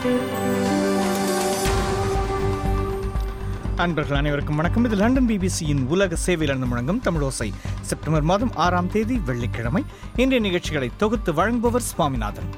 அன்பர்கள் அனைவருக்கும் வணக்கம் இது லண்டன் பிபிசியின் உலக சேவையிலிருந்து முழங்கும் தமிழோசை செப்டம்பர் மாதம் ஆறாம் தேதி வெள்ளிக்கிழமை இன்றைய நிகழ்ச்சிகளை தொகுத்து வழங்குபவர் சுவாமிநாதன்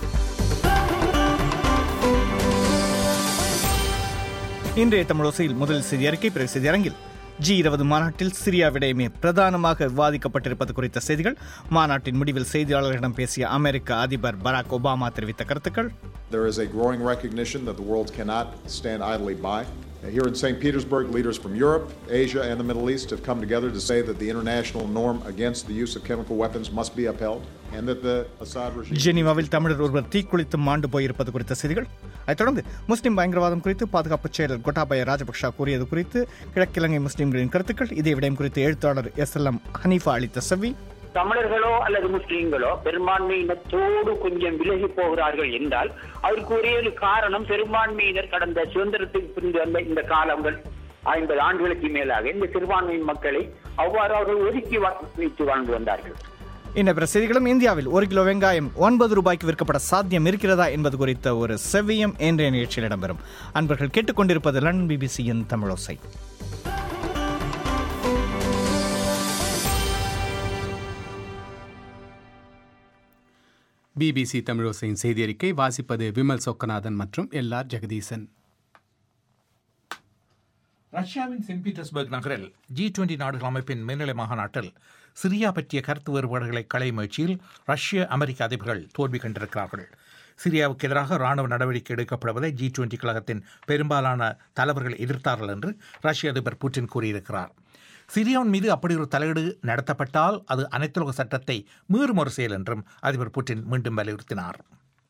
இன்றைய தமிழோசையில் முதல் செய்தி அறிக்கை பிறகு செய்தி அரங்கில் ஜி இருபது மாநாட்டில் சிரியா விடயமே பிரதானமாக விவாதிக்கப்பட்டிருப்பது குறித்த செய்திகள் மாநாட்டின் முடிவில் செய்தியாளர்களிடம் பேசிய அமெரிக்க அதிபர் பராக் ஒபாமா தெரிவித்த கருத்துக்கள் There is a growing recognition that the world cannot stand idly by. Here in St. Petersburg, leaders from Europe, Asia, and the Middle East have come together to say that the international norm against the use of chemical weapons must be upheld and that the Assad regime. ஜெனீவாவில் தமிழர் ஒருவர் தீக்குளித்து மாண்டு போயிருப்பது குறித்த செய்திகள் அதைத் தொடர்ந்து முஸ்லிம் பயங்கரவாதம் குறித்து பாதுகாப்பு செயலர் கோட்டாபய ராஜபக்ஷா கூறியது குறித்து கிழக்கிழங்கை முஸ்லிம்களின் கருத்துக்கள் இதே விடயம் குறித்து எழுத்தாளர் எஸ் எல் எம் ஹனீஃபா அளித்த செவி தமிழர்களோ அல்லது முஸ்லிம்களோ பெரும்பான்மையினத்தோடு கொஞ்சம் விலகி போகிறார்கள் என்றால் அதற்கு ஒரே ஒரு காரணம் பெரும்பான்மையினர் கடந்த சுதந்திரத்துக்கு பின்பு வந்த இந்த காலங்கள் ஐம்பது ஆண்டுகளுக்கு மேலாக இந்த சிறுபான்மை மக்களை அவ்வாறு அவர்கள் ஒதுக்கி வா- வைத்து வாழ்ந்து வந்தார்கள் இந்த பிற செய்திகளும் இந்தியாவில் ஒரு கிலோ வெங்காயம் ஒன்பது ரூபாய்க்கு விற்கப்பட சாத்தியம் இருக்கிறதா என்பது குறித்த ஒரு செவ்வியம் இன்றைய நிகழ்ச்சியில் இடம்பெறும் அன்பர்கள் கேட்டுக்கொண்டிருப்பது லண்டன் பிபிசியின் தமிழோசை பிபிசி தமிழோசையின் செய்தி அறிக்கை வாசிப்பது விமல் சொக்கநாதன் மற்றும் எல் ஆர் ஜெகதீசன் ரஷ்யாவின் சென்ட் பீட்டர்ஸ்பர்க் நகரில் ஜி டுவெண்டி நாடுகள் அமைப்பின் மேல்நிலை மாநாட்டில் சிரியா பற்றிய கருத்து வேறுபாடுகளை களையும் முயற்சியில் ரஷ்ய அமெரிக்க அதிபர்கள் தோல்வி கண்டிருக்கிறார்கள் சிரியாவுக்கு எதிராக ராணுவ நடவடிக்கை எடுக்கப்படுவதை ஜி டுவெண்டி கழகத்தின் பெரும்பாலான தலைவர்கள் எதிர்த்தார்கள் என்று ரஷ்ய அதிபர் புட்டின் கூறியிருக்கிறார் சிரியாவின் மீது அப்படி ஒரு தலையீடு நடத்தப்பட்டால் அது அனைத்துலக சட்டத்தை மீறும் ஒரு செயல் என்றும் அதிபர் புட்டின் மீண்டும் வலியுறுத்தினார்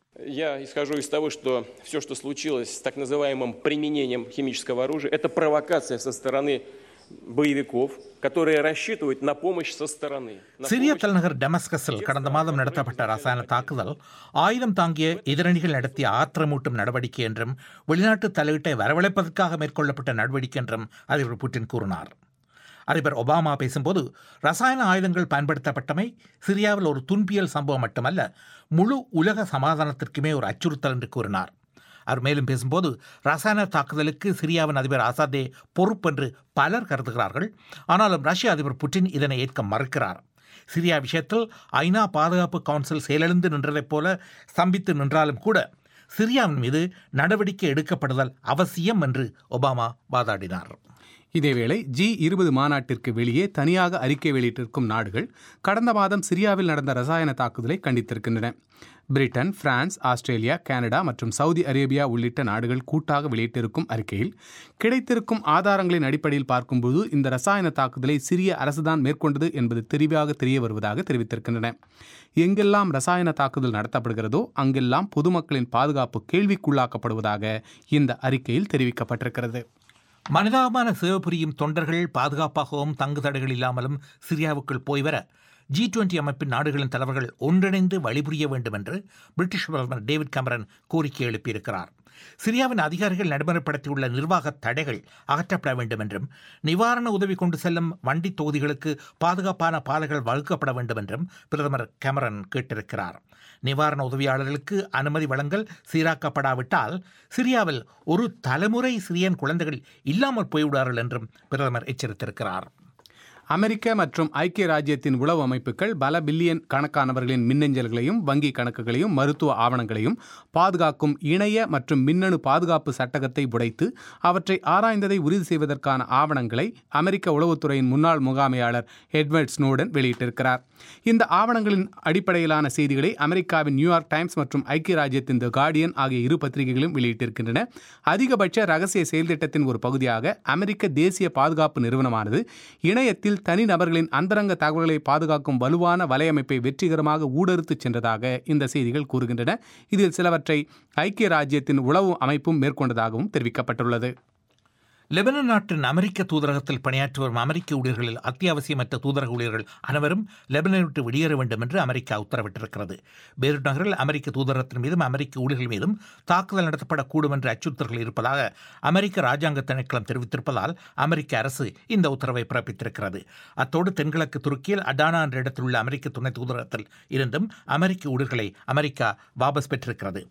Я исхожу из того, что все, что случилось с так называемым применением химического оружия, это провокация со стороны боевиков, которые рассчитывают на помощь со стороны. на சிரிய помощь- தலைநகர் டெமஸ்கஸில் கடந்த மாதம் நடத்தப்பட்ட ரசாயன தாக்குதல் ஆயுதம் தாங்கிய எதிரணிகள் நடத்திய ஆத்திரமூட்டும் நடவடிக்கை என்றும் வெளிநாட்டு தலையீட்டை வரவழைப்பதற்காக மேற்கொள்ளப்பட்ட நடவடிக்கை என்றும் அதிபர் புட்டின் கூறினார் அதிபர் ஒபாமா பேசும்போது ரசாயன ஆயுதங்கள் பயன்படுத்தப்பட்டமை சிரியாவில் ஒரு துன்பியல் சம்பவம் மட்டுமல்ல முழு உலக சமாதானத்திற்குமே ஒரு அச்சுறுத்தல் என்று கூறினார் அவர் மேலும் பேசும்போது ரசாயன தாக்குதலுக்கு சிரியாவின் அதிபர் ஆசாதே பொறுப்பென்று பலர் கருதுகிறார்கள் ஆனாலும் ரஷ்ய அதிபர் புட்டின் இதனை ஏற்க மறுக்கிறார் சிரியா விஷயத்தில் ஐநா பாதுகாப்பு கவுன்சில் செயலிழந்து நின்றதைப் போல ஸ்தம்பித்து நின்றாலும் கூட சிரியாவின் மீது நடவடிக்கை எடுக்கப்படுதல் அவசியம் என்று ஒபாமா வாதாடினார் இதேவேளை ஜி இருபது மாநாட்டிற்கு வெளியே தனியாக அறிக்கை வெளியிட்டிருக்கும் நாடுகள் கடந்த மாதம் சிரியாவில் நடந்த ரசாயன தாக்குதலை கண்டித்திருக்கின்றன பிரிட்டன் பிரான்ஸ் ஆஸ்திரேலியா கனடா மற்றும் சவுதி அரேபியா உள்ளிட்ட நாடுகள் கூட்டாக வெளியிட்டிருக்கும் அறிக்கையில் கிடைத்திருக்கும் ஆதாரங்களின் அடிப்படையில் பார்க்கும்போது இந்த ரசாயன தாக்குதலை சிரிய அரசுதான் மேற்கொண்டது என்பது தெளிவாக தெரிய வருவதாக தெரிவித்திருக்கின்றன எங்கெல்லாம் ரசாயன தாக்குதல் நடத்தப்படுகிறதோ அங்கெல்லாம் பொதுமக்களின் பாதுகாப்பு கேள்விக்குள்ளாக்கப்படுவதாக இந்த அறிக்கையில் தெரிவிக்கப்பட்டிருக்கிறது மனிதாபமான சேவை புரியும் தொண்டர்கள் பாதுகாப்பாகவும் தங்கு தடைகள் இல்லாமலும் சிரியாவுக்குள் போய் வர ஜி டுவெண்டி அமைப்பின் நாடுகளின் தலைவர்கள் ஒன்றிணைந்து வழிபுரிய வேண்டும் என்று பிரிட்டிஷ் பிரதமர் டேவிட் கமரன் கோரிக்கை எழுப்பியிருக்கிறார் சிரியாவின் அதிகாரிகள் நடைமுறைப்படுத்தியுள்ள நிர்வாக தடைகள் அகற்றப்பட வேண்டும் என்றும் நிவாரண உதவி கொண்டு செல்லும் வண்டி தொகுதிகளுக்கு பாதுகாப்பான பாதைகள் வகுக்கப்பட வேண்டும் என்றும் பிரதமர் கமரன் கேட்டிருக்கிறார் நிவாரண உதவியாளர்களுக்கு அனுமதி வழங்கல் சீராக்கப்படாவிட்டால் சிரியாவில் ஒரு தலைமுறை சிரியன் குழந்தைகள் இல்லாமல் போய்விடார்கள் என்றும் பிரதமர் எச்சரித்திருக்கிறார் அமெரிக்க மற்றும் ஐக்கிய ராஜ்யத்தின் உளவு அமைப்புகள் பல பில்லியன் கணக்கானவர்களின் மின்னஞ்சல்களையும் வங்கி கணக்குகளையும் மருத்துவ ஆவணங்களையும் பாதுகாக்கும் இணைய மற்றும் மின்னணு பாதுகாப்பு சட்டகத்தை உடைத்து அவற்றை ஆராய்ந்ததை உறுதி செய்வதற்கான ஆவணங்களை அமெரிக்க உளவுத்துறையின் முன்னாள் முகாமையாளர் எட்வர்ட் ஸ்னோடன் வெளியிட்டிருக்கிறார் இந்த ஆவணங்களின் அடிப்படையிலான செய்திகளை அமெரிக்காவின் நியூயார்க் டைம்ஸ் மற்றும் ஐக்கிய ராஜ்யத்தின் தி கார்டியன் ஆகிய இரு பத்திரிகைகளும் வெளியிட்டிருக்கின்றன அதிகபட்ச ரகசிய செயல்திட்டத்தின் ஒரு பகுதியாக அமெரிக்க தேசிய பாதுகாப்பு நிறுவனமானது இணையத்தில் தனிநபர்களின் அந்தரங்க தகவல்களை பாதுகாக்கும் வலுவான வலையமைப்பை வெற்றிகரமாக ஊடறுத்துச் சென்றதாக இந்த செய்திகள் கூறுகின்றன இதில் சிலவற்றை ஐக்கிய ராஜ்யத்தின் உளவு அமைப்பும் மேற்கொண்டதாகவும் தெரிவிக்கப்பட்டுள்ளது லெபனான் நாட்டின் அமெரிக்க தூதரகத்தில் பணியாற்றி வரும் அமெரிக்க ஊழியர்களில் அத்தியாவசியமற்ற தூதரக ஊழியர்கள் அனைவரும் லெபனானை விட்டு வெளியேற வேண்டும் என்று அமெரிக்கா உத்தரவிட்டிருக்கிறது பேருட் நகரில் அமெரிக்க தூதரகத்தின் மீதும் அமெரிக்க ஊழியர்கள் மீதும் தாக்குதல் நடத்தப்படக்கூடும் என்ற அச்சுறுத்தல்கள் இருப்பதாக அமெரிக்க ராஜாங்க திணைக்களம் தெரிவித்திருப்பதால் அமெரிக்க அரசு இந்த உத்தரவை பிறப்பித்திருக்கிறது அத்தோடு தென்கிழக்கு துருக்கியில் அடானா என்ற இடத்தில் உள்ள அமெரிக்க துணை தூதரகத்தில் இருந்தும் அமெரிக்க ஊழியர்களை அமெரிக்கா வாபஸ் பெற்றிருக்கிறது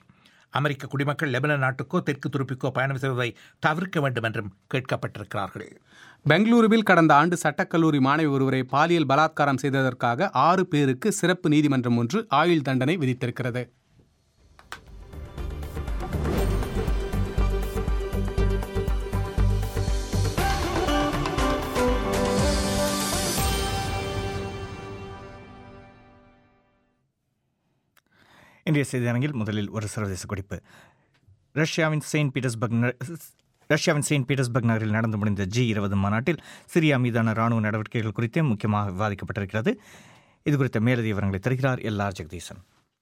அமெரிக்க குடிமக்கள் லெபனான் நாட்டுக்கோ தெற்கு துருப்பிக்கோ பயணம் செய்வதை தவிர்க்க வேண்டும் என்றும் கேட்கப்பட்டிருக்கிறார்கள் பெங்களூருவில் கடந்த ஆண்டு சட்டக்கல்லூரி மாணவி ஒருவரை பாலியல் பலாத்காரம் செய்ததற்காக ஆறு பேருக்கு சிறப்பு நீதிமன்றம் ஒன்று ஆயுள் தண்டனை விதித்திருக்கிறது இன்றைய செய்தியரங்கில் முதலில் ஒரு சர்வதேச குறிப்பு ரஷ்யாவின் செயின்ட் பீட்டர்ஸ்பர்க் ந- ரஷ்யாவின் செயின்ட் பீட்டர்ஸ்பர்க் நகரில் நடந்து முடிந்த ஜி இருபது மாநாட்டில் சிரியா மீதான ராணுவ நடவடிக்கைகள் குறித்தே முக்கியமாக விவாதிக்கப்பட்டிருக்கிறது இது குறித்த மேலதிக விவரங்களை தருகிறார் எல் ஆர் ஜெகதீசன்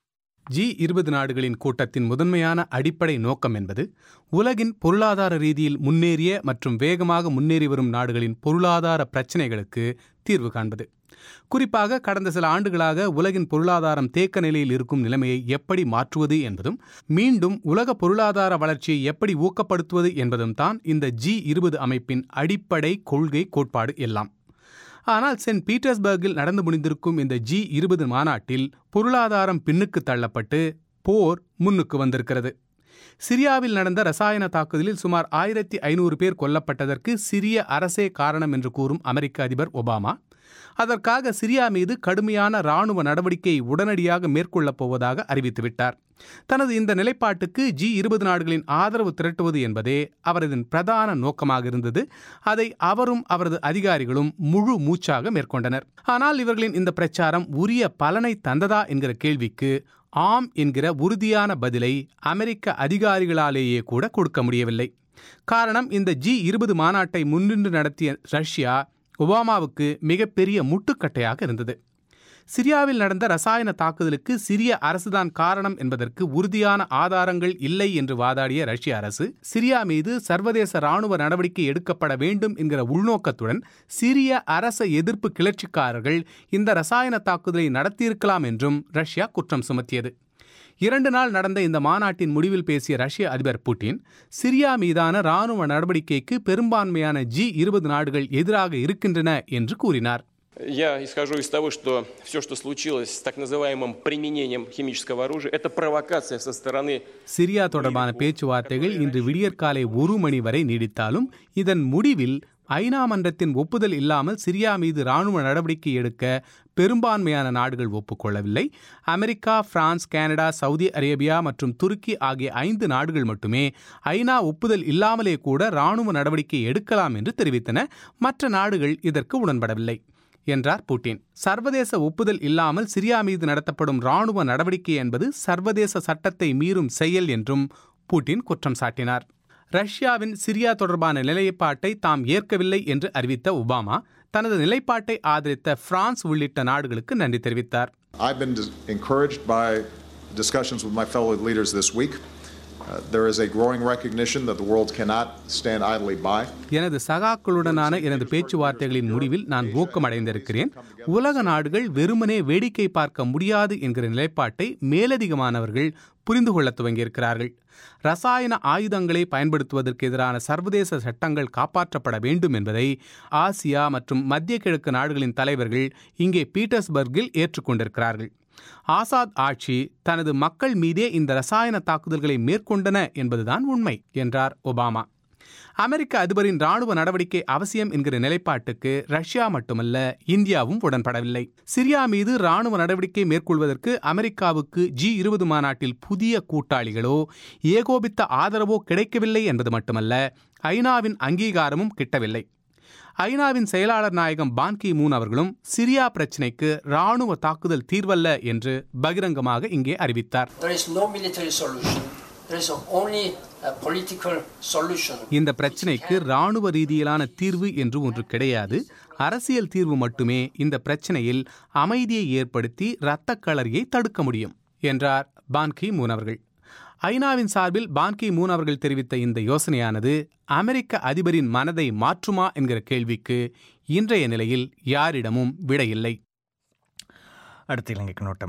ஜி இருபது நாடுகளின் கூட்டத்தின் முதன்மையான அடிப்படை நோக்கம் என்பது உலகின் பொருளாதார ரீதியில் முன்னேறிய மற்றும் வேகமாக முன்னேறி வரும் நாடுகளின் பொருளாதார பிரச்சினைகளுக்கு தீர்வு காண்பது குறிப்பாக கடந்த சில ஆண்டுகளாக உலகின் பொருளாதாரம் தேக்க நிலையில் இருக்கும் நிலைமையை எப்படி மாற்றுவது என்பதும் மீண்டும் உலக பொருளாதார வளர்ச்சியை எப்படி ஊக்கப்படுத்துவது என்பதும் தான் இந்த ஜி இருபது அமைப்பின் அடிப்படை கொள்கை கோட்பாடு எல்லாம் ஆனால் சென்ட் பீட்டர்ஸ்பர்கில் நடந்து முடிந்திருக்கும் இந்த ஜி இருபது மாநாட்டில் பொருளாதாரம் பின்னுக்கு தள்ளப்பட்டு போர் முன்னுக்கு வந்திருக்கிறது சிரியாவில் நடந்த ரசாயன தாக்குதலில் சுமார் ஆயிரத்தி ஐநூறு பேர் கொல்லப்பட்டதற்கு சிரிய அரசே காரணம் என்று கூறும் அமெரிக்க அதிபர் ஒபாமா அதற்காக சிரியா மீது கடுமையான ராணுவ நடவடிக்கையை உடனடியாக மேற்கொள்ளப் போவதாக அறிவித்துவிட்டார் தனது இந்த நிலைப்பாட்டுக்கு ஜி இருபது நாடுகளின் ஆதரவு திரட்டுவது என்பதே அவரது பிரதான நோக்கமாக இருந்தது அதை அவரும் அவரது அதிகாரிகளும் முழு மூச்சாக மேற்கொண்டனர் ஆனால் இவர்களின் இந்த பிரச்சாரம் உரிய பலனை தந்ததா என்கிற கேள்விக்கு ஆம் என்கிற உறுதியான பதிலை அமெரிக்க அதிகாரிகளாலேயே கூட கொடுக்க முடியவில்லை காரணம் இந்த ஜி இருபது மாநாட்டை முன்னின்று நடத்திய ரஷ்யா ஒபாமாவுக்கு மிகப்பெரிய முட்டுக்கட்டையாக இருந்தது சிரியாவில் நடந்த ரசாயன தாக்குதலுக்கு சிரிய அரசுதான் காரணம் என்பதற்கு உறுதியான ஆதாரங்கள் இல்லை என்று வாதாடிய ரஷ்ய அரசு சிரியா மீது சர்வதேச ராணுவ நடவடிக்கை எடுக்கப்பட வேண்டும் என்கிற உள்நோக்கத்துடன் சிரிய அரச எதிர்ப்பு கிளர்ச்சிக்காரர்கள் இந்த ரசாயன தாக்குதலை நடத்தியிருக்கலாம் என்றும் ரஷ்யா குற்றம் சுமத்தியது இரண்டு நாள் நடந்த இந்த மாநாட்டின் முடிவில் பேசிய ரஷ்ய அதிபர் புட்டின் சிரியா மீதான ராணுவ நடவடிக்கைக்கு பெரும்பான்மையான ஜி இருபது நாடுகள் எதிராக இருக்கின்றன என்று கூறினார் Я исхожу из того, что все, что случилось с так называемым применением химического оружия, это провокация со стороны சிரியா தொடர்பான பேச்சுவார்த்தைகள் இன்று விடியற்காலை ஒரு மணி வரை நீடித்தாலும் இதன் முடிவில் ஐநா மன்றத்தின் ஒப்புதல் இல்லாமல் சிரியா மீது ராணுவ நடவடிக்கை எடுக்க பெரும்பான்மையான நாடுகள் ஒப்புக்கொள்ளவில்லை America France Canada Saudi Arabia மற்றும் துருக்கி ஆகிய ஐந்து நாடுகள் மட்டுமே ஐநா ஒப்புதல் இல்லாமலே கூட ராணுவ நடவடிக்கை எடுக்கலாம் என்று தெரிவித்தன மற்ற நாடுகள் இதற்கு உடன்படவில்லை என்றார் புட்டின் சர்வதேச ஒப்புதல் இல்லாமல் சிரியா மீது நடத்தப்படும் ராணுவ நடவடிக்கை என்பது சர்வதேச சட்டத்தை மீறும் செயல் என்றும் புட்டின் குற்றம் சாட்டினார் ரஷ்யாவின் சிரியா தொடர்பான நிலைப்பாட்டை தாம் ஏற்கவில்லை என்று அறிவித்த ஒபாமா தனது நிலைப்பாட்டை ஆதரித்த பிரான்ஸ் உள்ளிட்ட நாடுகளுக்கு நன்றி தெரிவித்தார் I've been dis- encouraged by discussions with my fellow leaders this week. Uh, there is a growing recognition that the world cannot stand idly by. எனது சகாக்களுடனான எனது பேச்சுவார்த்தைகளின் முடிவில் நான் ஊக்கமடைந்திருக்கிறேன் உலக நாடுகள் வெறுமனே வேடிக்கை பார்க்க முடியாது என்கிற நிலைப்பாட்டை மேலதிகமானவர்கள் புரிந்து கொள்ளத் துவங்கியிருக்கிறார்கள் ரசாயன ஆயுதங்களை பயன்படுத்துவதற்கு எதிரான சர்வதேச சட்டங்கள் காப்பாற்றப்பட வேண்டும் என்பதை ஆசியா மற்றும் மத்திய கிழக்கு நாடுகளின் தலைவர்கள் இங்கே பீட்டர்ஸ்பர்கில் ஏற்றுக்கொண்டிருக்கிறார்கள் ஆசாத் ஆட்சி தனது மக்கள் மீதே இந்த ரசாயன தாக்குதல்களை மேற்கொண்டன என்பதுதான் உண்மை என்றார் ஒபாமா அமெரிக்க அதிபரின் ராணுவ நடவடிக்கை அவசியம் என்கிற நிலைப்பாட்டுக்கு ரஷ்யா மட்டுமல்ல இந்தியாவும் உடன்படவில்லை சிரியா மீது ராணுவ நடவடிக்கை மேற்கொள்வதற்கு அமெரிக்காவுக்கு ஜி இருபது மாநாட்டில் புதிய கூட்டாளிகளோ ஏகோபித்த ஆதரவோ கிடைக்கவில்லை என்பது மட்டுமல்ல ஐநாவின் அங்கீகாரமும் கிட்டவில்லை ஐநாவின் செயலாளர் நாயகம் பான் கி மூன் அவர்களும் சிரியா பிரச்சினைக்கு ராணுவ தாக்குதல் தீர்வல்ல என்று பகிரங்கமாக இங்கே அறிவித்தார் There is no military solution. There is only a political solution. இந்த பிரச்சினைக்கு ராணுவ ரீதியிலான தீர்வு என்று ஒன்று கிடையாது அரசியல் தீர்வு மட்டுமே இந்த பிரச்சனையில் அமைதியை ஏற்படுத்தி இரத்த களரியை தடுக்க முடியும் என்றார் பான் கி மூன் அவர்கள் ஐநாவின் சார்பில் பான் கி மூன் அவர்கள் தெரிவித்த இந்த யோசனையானது அமெரிக்க அதிபரின் மனதை மாற்றுமா என்கிற கேள்விக்கு இன்றைய நிலையில் யாரிடமும் விடையில்லை அடுத்த இலங்கை கண்ணோட்டம்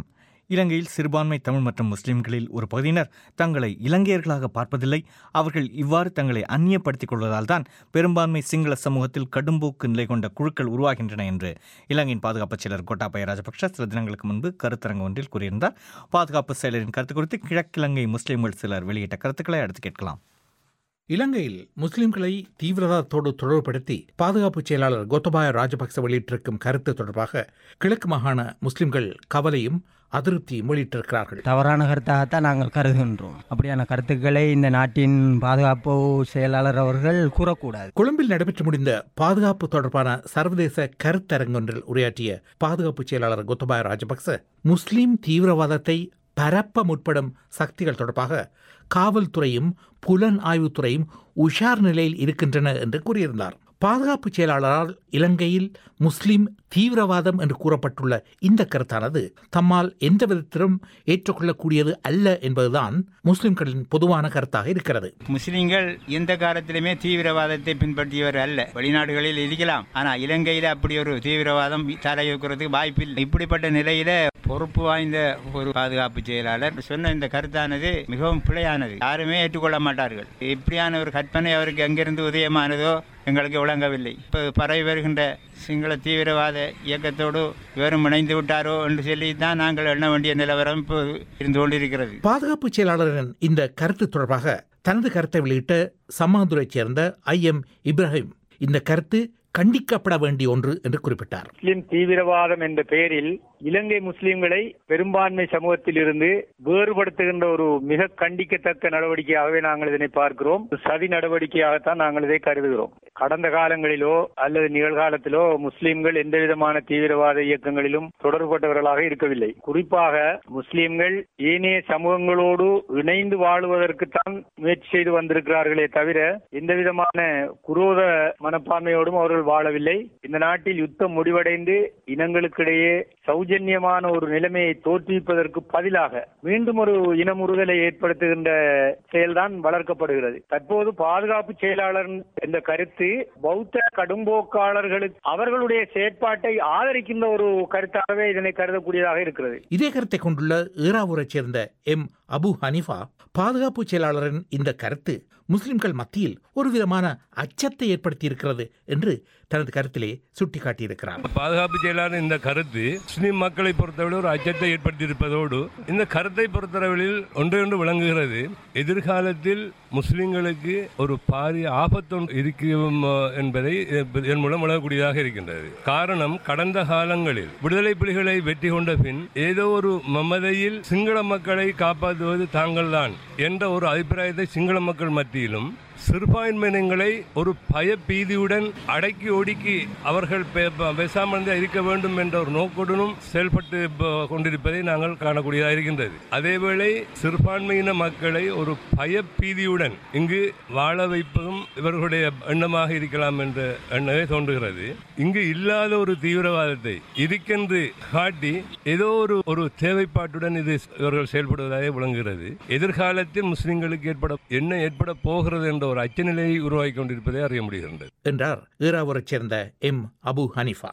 இலங்கையில் சிறுபான்மை தமிழ் மற்றும் முஸ்லிம்களில் ஒரு பகுதியினர் தங்களை இலங்கையர்களாக பார்ப்பதில்லை அவர்கள் இவ்வாறு தங்களை அந்நியப்படுத்திக் கொள்வதால் தான் பெரும்பான்மை சிங்கள சமூகத்தில் கடும்போக்கு நிலை கொண்ட குழுக்கள் உருவாகின்றன என்று இலங்கையின் பாதுகாப்பு செயலர் கோட்டாபய ராஜபக்ஷ சில தினங்களுக்கு முன்பு கருத்தரங்கு ஒன்றில் கூறியிருந்தார் பாதுகாப்பு செயலரின் கருத்து குறித்து கிழக்கிழங்கை முஸ்லிம்கள் சிலர் வெளியிட்ட கருத்துக்களை அடுத்து கேட்கலாம் இலங்கையில் முஸ்லிம்களை தீவிரவாதத்தோடு தொடர்புபடுத்தி பாதுகாப்பு செயலாளர் கோத்தபாய ராஜபக்ச வெளியிட்டிருக்கும் கருத்து தொடர்பாக கிழக்கு மாகாண முஸ்லிம்கள் கவலையும் அதிருப்தியும் வெளியிட்டிருக்கிறார்கள் தவறான கருத்தாகத்தான் நாங்கள் கருதுகின்றோம் அப்படியான கருத்துக்களை இந்த நாட்டின் பாதுகாப்பு செயலாளர் அவர்கள் கூறக்கூடாது கொழும்பில் நடைபெற்று முடிந்த பாதுகாப்பு தொடர்பான சர்வதேச கருத்தரங்கொன்றில் உரையாற்றிய பாதுகாப்பு செயலாளர் கோத்தபாய ராஜபக்ச முஸ்லிம் தீவிரவாதத்தை பரப்ப முற்படும் சக்திகள் தொடர்பாக காவல்துறையும் புலன் ஆய்வுத்துறையும் உஷார் நிலையில் இருக்கின்றன என்று கூறியிருந்தார் பாதுகாப்பு செயலாளரால் இலங்கையில் முஸ்லிம் தீவிரவாதம் என்று கூறப்பட்டுள்ள இந்த கருத்தானது தம்மால் எந்த விதத்திலும் ஏற்றுக்கொள்ளக்கூடியது அல்ல என்பதுதான் முஸ்லிம்களின் பொதுவான கருத்தாக இருக்கிறது முஸ்லிம்கள் எந்த காலத்திலுமே தீவிரவாதத்தை பின்பற்றியவர் அல்ல வெளிநாடுகளில் இருக்கலாம் ஆனா இலங்கையில அப்படி ஒரு தீவிரவாதம் தலையெடுக்கிறதுக்கு வாய்ப்பில்லை இப்படிப்பட்ட நிலையில பொறுப்பு வாய்ந்த ஒரு பாதுகாப்பு செயலாளர் சொன்ன இந்த கருத்தானது மிகவும் பிழையானது யாருமே ஏற்றுக்கொள்ள மாட்டார்கள் இப்படியான ஒரு கற்பனை அவருக்கு எங்கிருந்து உதயமானதோ எங்களுக்கு விளங்கவில்லை இப்போ பரவி வருகின்ற சிங்கள தீவிரவாத இயக்கத்தோடு வெறும் இணைந்து விட்டாரோ என்று சொல்லி தான் நாங்கள் எண்ண வேண்டிய நிலவரம் இப்போ இருந்து கொண்டிருக்கிறது பாதுகாப்பு செயலாளரின் இந்த கருத்து தொடர்பாக தனது கருத்தை வெளியிட்ட சம்மாந்துரைச் சேர்ந்த ஐ எம் இப்ராஹிம் இந்த கருத்து கண்டிக்கப்பட வேண்டிய ஒன்று என்று குறிப்பிட்டார் முஸ்லிம் தீவிரவாதம் என்ற பெயரில் இலங்கை முஸ்லிம்களை பெரும்பான்மை சமூகத்தில் இருந்து வேறுபடுத்துகின்ற ஒரு மிக கண்டிக்கத்தக்க நடவடிக்கையாகவே நாங்கள் இதனை பார்க்கிறோம் சதி நடவடிக்கையாகத்தான் நாங்கள் இதை கருதுகிறோம் கடந்த காலங்களிலோ அல்லது நிகழ்காலத்திலோ முஸ்லிம்கள் எந்த விதமான தீவிரவாத இயக்கங்களிலும் தொடர்பட்டவர்களாக இருக்கவில்லை குறிப்பாக முஸ்லிம்கள் ஏனைய சமூகங்களோடு இணைந்து வாழுவதற்குத்தான் முயற்சி செய்து வந்திருக்கிறார்களே தவிர எந்த விதமான குரோத மனப்பான்மையோடும் அவர்கள் வாழவில்லை இந்த நாட்டில் யுத்தம் முடிவடைந்து இனங்களுக்கிடையே சௌஜன்யமான ஒரு நிலைமையை தோற்றுவிப்பதற்கு பதிலாக மீண்டும் ஒரு இனமுறுதலை ஏற்படுத்துகின்ற செயல்தான் வளர்க்கப்படுகிறது தற்போது பாதுகாப்பு செயலாளர் என்ற கருத்து பௌத்த கடும்போக்காளர்களுக்கு அவர்களுடைய செயற்பாட்டை ஆதரிக்கின்ற ஒரு கருத்தாகவே இதனை கருதக்கூடியதாக இருக்கிறது இதே கருத்தை கொண்டுள்ள ஈராவூரைச் சேர்ந்த எம் அபு ஹனிஃபா பாதுகாப்பு செயலாளரின் இந்த கருத்து முஸ்லிம்கள் மத்தியில் ஒரு விதமான அச்சத்தை ஏற்படுத்தி இருக்கிறது என்று தனது கருத்திலே சுட்டிக்காட்டியிருக்கிறார் பாதுகாப்பு செயலாளர் இந்த கருத்து முஸ்லிம் மக்களை பொறுத்தவரை ஒரு அச்சத்தை ஏற்படுத்தியிருப்பதோடு இந்த கருத்தை பொறுத்தளவில் ஒன்று ஒன்று விளங்குகிறது எதிர்காலத்தில் முஸ்லிம்களுக்கு ஒரு பாரிய ஆபத்து இருக்கும் என்பதை இதன் மூலம் விளங்கக்கூடியதாக இருக்கின்றது காரணம் கடந்த காலங்களில் விடுதலை புலிகளை வெற்றி கொண்ட பின் ஏதோ ஒரு மமதையில் சிங்கள மக்களை காப்பாற்றுவது தாங்கள்தான் என்ற ஒரு அபிப்பிராயத்தை சிங்கள மக்கள் மத்தியிலும் சிறுபான்மையினங்களை ஒரு பயபீதியுடன் அடக்கி ஒடுக்கி அவர்கள் பேசாமல் இருக்க வேண்டும் என்ற ஒரு நோக்குடனும் செயல்பட்டு கொண்டிருப்பதை நாங்கள் காணக்கூடியதாக இருக்கின்றது அதேவேளை சிறுபான்மையின மக்களை ஒரு பயபீதியுடன் இங்கு வாழ வைப்பதும் இவர்களுடைய எண்ணமாக இருக்கலாம் என்ற எண்ணமே தோன்றுகிறது இங்கு இல்லாத ஒரு தீவிரவாதத்தை இதுக்கென்று காட்டி ஏதோ ஒரு ஒரு தேவைப்பாட்டுடன் இது இவர்கள் செயல்படுவதாக விளங்குகிறது எதிர்காலத்தில் முஸ்லிம்களுக்கு ஏற்பட என்ன ஏற்பட போகிறது என்ற ஒரு அச்சநிலையை உருவாக்கி கொண்டிருப்பதை அறிய முடிகின்றது என்றார் ஈராவூரைச் சேர்ந்த எம் அபு ஹனிஃபா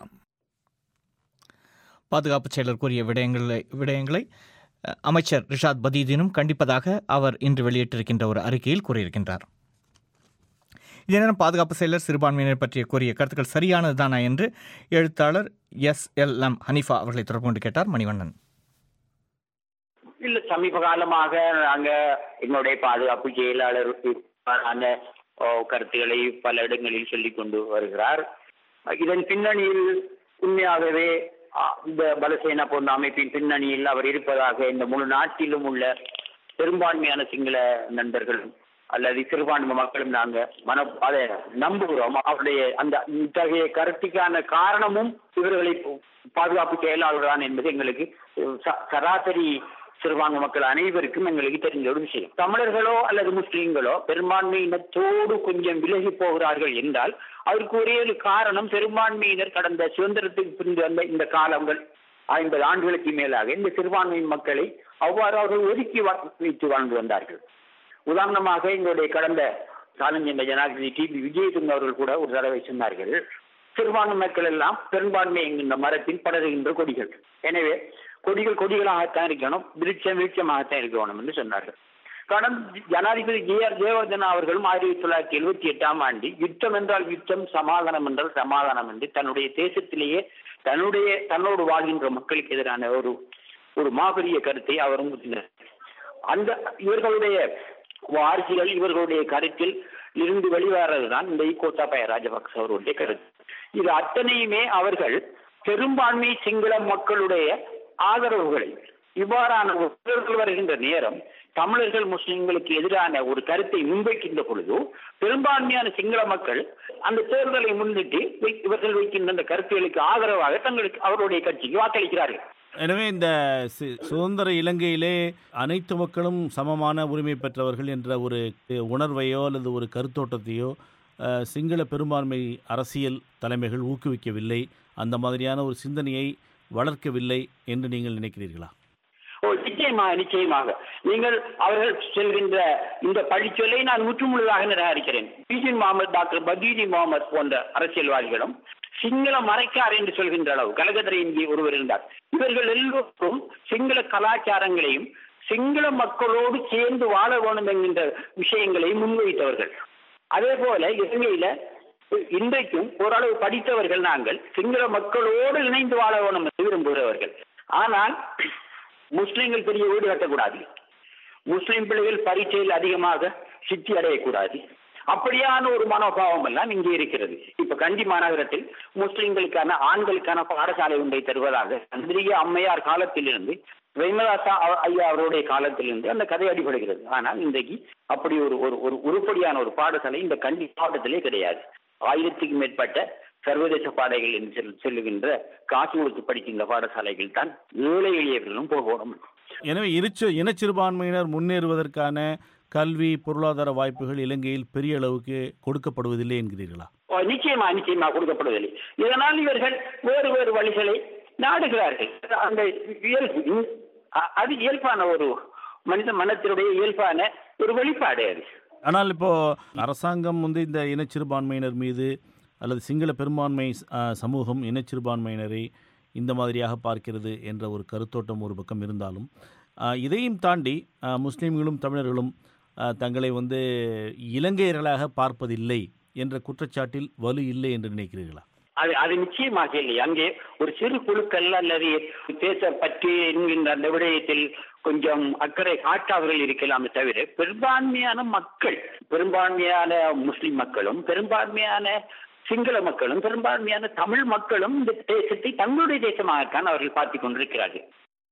பாதுகாப்பு செயலர் கூறிய விடயங்களை விடயங்களை அமைச்சர் ரிஷாத் பதீதீனும் கண்டிப்பதாக அவர் இன்று வெளியிட்டிருக்கின்ற ஒரு அறிக்கையில் கூறியிருக்கின்றார் இதே நேரம் பாதுகாப்பு செயலர் சிறுபான்மையினர் பற்றிய கூறிய கருத்துக்கள் சரியானதுதானா என்று எழுத்தாளர் எஸ் எல் எம் ஹனிஃபா அவர்களை தொடர்பு கொண்டு கேட்டார் மணிவண்ணன் இல்ல சமீப காலமாக நாங்க எங்களுடைய பாதுகாப்பு செயலாளர் அந்த கருத்துக்களை பல இடங்களில் சொல்லிக் கொண்டு வருகிறார் இதன் பின்னணியில் உண்மையாகவே இந்த பலசேனா போன்ற அமைப்பின் பின்னணியில் அவர் இருப்பதாக இந்த முழு நாட்டிலும் உள்ள பெரும்பான்மையான சிங்கள நண்பர்களும் அல்லது சிறுபான்மை மக்களும் நாங்க மன அதை நம்புகிறோம் அவருடைய அந்த இத்தகைய கருத்துக்கான காரணமும் இவர்களை பாதுகாப்பு செயலாளர் தான் என்பது எங்களுக்கு சராசரி சிறுபான்மை மக்கள் அனைவருக்கும் எங்களுக்கு தெரிஞ்ச ஒரு விஷயம் தமிழர்களோ அல்லது முஸ்லீம்களோ பெரும்பான்மையினத்தோடு கொஞ்சம் விலகி போகிறார்கள் என்றால் அதற்கு ஒரே ஒரு காரணம் பெரும்பான்மையினர் கடந்த சுதந்திரத்துக்கு பின்பு வந்த இந்த காலங்கள் ஐம்பது ஆண்டுகளுக்கு மேலாக இந்த சிறுபான்மை மக்களை அவ்வாறு அவர்கள் ஒதுக்கி வைத்து வாழ்ந்து வந்தார்கள் உதாரணமாக எங்களுடைய கடந்த காலஞ்சென்ற ஜனாதிபதி டி பி விஜயதுங்க அவர்கள் கூட ஒரு தடவை சொன்னார்கள் சிறுபான்மை மக்கள் எல்லாம் பெரும்பான்மை என்கின்ற மரத்தில் படருகின்ற கொடிகள் எனவே கொடிகள் கொடிகளாகத்தான் இருக்கணும் விருட்சம் விருட்சமாகத்தான் இருக்கணும் என்று சொன்னார்கள் கடந்த ஜனாதிபதி ஜே ஆர் ஜெயவர்தனா அவர்களும் ஆயிரத்தி தொள்ளாயிரத்தி எழுபத்தி எட்டாம் ஆண்டு யுத்தம் என்றால் யுத்தம் சமாதானம் என்றால் சமாதானம் என்று தன்னுடைய தேசத்திலேயே தன்னுடைய தன்னோடு வாழ்கின்ற மக்களுக்கு எதிரான ஒரு ஒரு மாபெரிய கருத்தை அவரும் முத்தினார் அந்த இவர்களுடைய வாரிசுகள் இவர்களுடைய கருத்தில் இருந்து வெளிவரதுதான் இந்த கோத்தாபாய ராஜபக்ச அவருடைய கருத்து இது அத்தனையுமே அவர்கள் பெரும்பான்மை சிங்கள மக்களுடைய ஆதரவுகளை இவ்வாறான ஒரு வருகின்ற நேரம் தமிழர்கள் முஸ்லிம்களுக்கு எதிரான ஒரு கருத்தை முன்வைக்கின்ற பொழுது பெரும்பான்மையான சிங்கள மக்கள் அந்த தேர்தலை முன்னிட்டு வை- இவர்கள் வைக்கின்ற அந்த கருத்துகளுக்கு ஆதரவாக தங்களுக்கு அவருடைய கட்சிக்கு வாக்களிக்கிறார்கள் எனவே இந்த சி- சுதந்திர இலங்கையிலே அனைத்து மக்களும் சமமான உரிமை பெற்றவர்கள் என்ற ஒரு உணர்வையோ அல்லது ஒரு கருத்தோட்டத்தையோ அஹ், சிங்கள பெரும்பான்மை அரசியல் தலைமைகள் ஊக்குவிக்கவில்லை அந்த மாதிரியான ஒரு சிந்தனையை வளர்க்கவில்லை என்று நீங்கள் நினைக்கிறீர்களா ஓ நிச்சயமாக நிச்சயமாக நீங்கள் அவர்கள் செல்கின்ற இந்த பழிச்சொல்லை நான் முற்றுமுழுதாக நிராகரிக்கிறேன் பிஜின் முகமது டாக்டர் பதீஜி முகமது போன்ற அரசியல்வாதிகளும் சிங்கள மறைக்கார் என்று சொல்கின்ற அளவு கலகதரை இங்கே ஒருவர் இருந்தார் இவர்கள் எல்லோரும் சிங்கள கலாச்சாரங்களையும் சிங்கள மக்களோடு சேர்ந்து வாழ வேணும் என்கின்ற விஷயங்களை முன்வைத்தவர்கள் அதே போல இலங்கையில இன்றைக்கும் ஓரளவு படித்தவர்கள் நாங்கள் சிங்கள மக்களோடு இணைந்து வாழ வேணும் என்று விரும்புகிறவர்கள் ஆனால் முஸ்லிம்கள் பெரிய வீடு கட்டக்கூடாது முஸ்லிம் பிள்ளைகள் பரீட்சையில் அதிகமாக சித்தி அடையக்கூடாது அப்படியான ஒரு மனோபாவம் எல்லாம் இங்கே இருக்கிறது இப்ப கண்டி மாநகரத்தில் முஸ்லிம்களுக்கான ஆண்களுக்கான பாடசாலை ஒன்றை தருவதாக சந்திரிய அம்மையார் காலத்திலிருந்து பிரேமதாசா அவ- ஐயா அவருடைய காலத்திலிருந்து அந்த கதை அடிபடுகிறது ஆனால் இன்றைக்கு அப்படி ஒரு ஒரு ஒரு உருப்படியான ஒரு பாடசாலை இந்த கண்டி மாவட்டத்திலே கிடையாது ஆயிரத்துக்கும் மேற்பட்ட சர்வதேச பாடைகள் என்று சொல்- சொல்லுகின்ற காசு கொடுத்து படிக்கின்ற பாடசாலைகள் தான் ஏழை எளியவர்களும் போகணும் எனவே இருச்சு இனச்சிறுபான்மையினர் முன்னேறுவதற்கான கல்வி பொருளாதார வாய்ப்புகள் இலங்கையில் பெரிய அளவுக்கு கொடுக்கப்படுவதில்லை என்கிறீர்களா ஓ, நிச்சயமா நிச்சயமா கொடுக்கப்படுவதில்லை இதனால் இவர்கள் வேறு வேறு வழிகளை நாடுகிறார்கள் அந்த இயல்பு அ- அது இயல்பான ஒரு மனித மனத்தினுடைய இயல்பான ஒரு வெளிப்பாடு அது ஆனால் இப்போ அரசாங்கம் வந்து இந்த இனச்சிறுபான்மையினர் மீது அல்லது சிங்கள பெரும்பான்மை ஆ, சமூகம் இனச்சிறுபான்மையினரை இந்த மாதிரியாக பார்க்கிறது என்ற ஒரு கருத்தோட்டம் ஒரு பக்கம் இருந்தாலும் ஆ, இதையும் தாண்டி ஆ, முஸ்லீம்களும் தமிழர்களும் ஆ, தங்களை வந்து இலங்கையர்களாக பார்ப்பதில்லை என்ற குற்றச்சாட்டில் வலு இல்லை என்று நினைக்கிறீர்களா அது அது நிச்சயமாக இல்லை அங்கே ஒரு சிறு குழுக்கள் அல்லது தேச பற்றி என்கின்ற அந்த விடயத்தில் கொஞ்சம் அக்கறை காட்டாதவர்கள் இருக்கலாமே தவிர பெரும்பான்மையான மக்கள் பெரும்பான்மையான முஸ்லிம் மக்களும் பெரும்பான்மையான சிங்கள மக்களும் பெரும்பான்மையான தமிழ் மக்களும் இந்த தேசத்தை தங்களுடைய தேசமாகத்தான் அவர்கள் பார்த்துக் கொண்டிருக்கிறார்கள்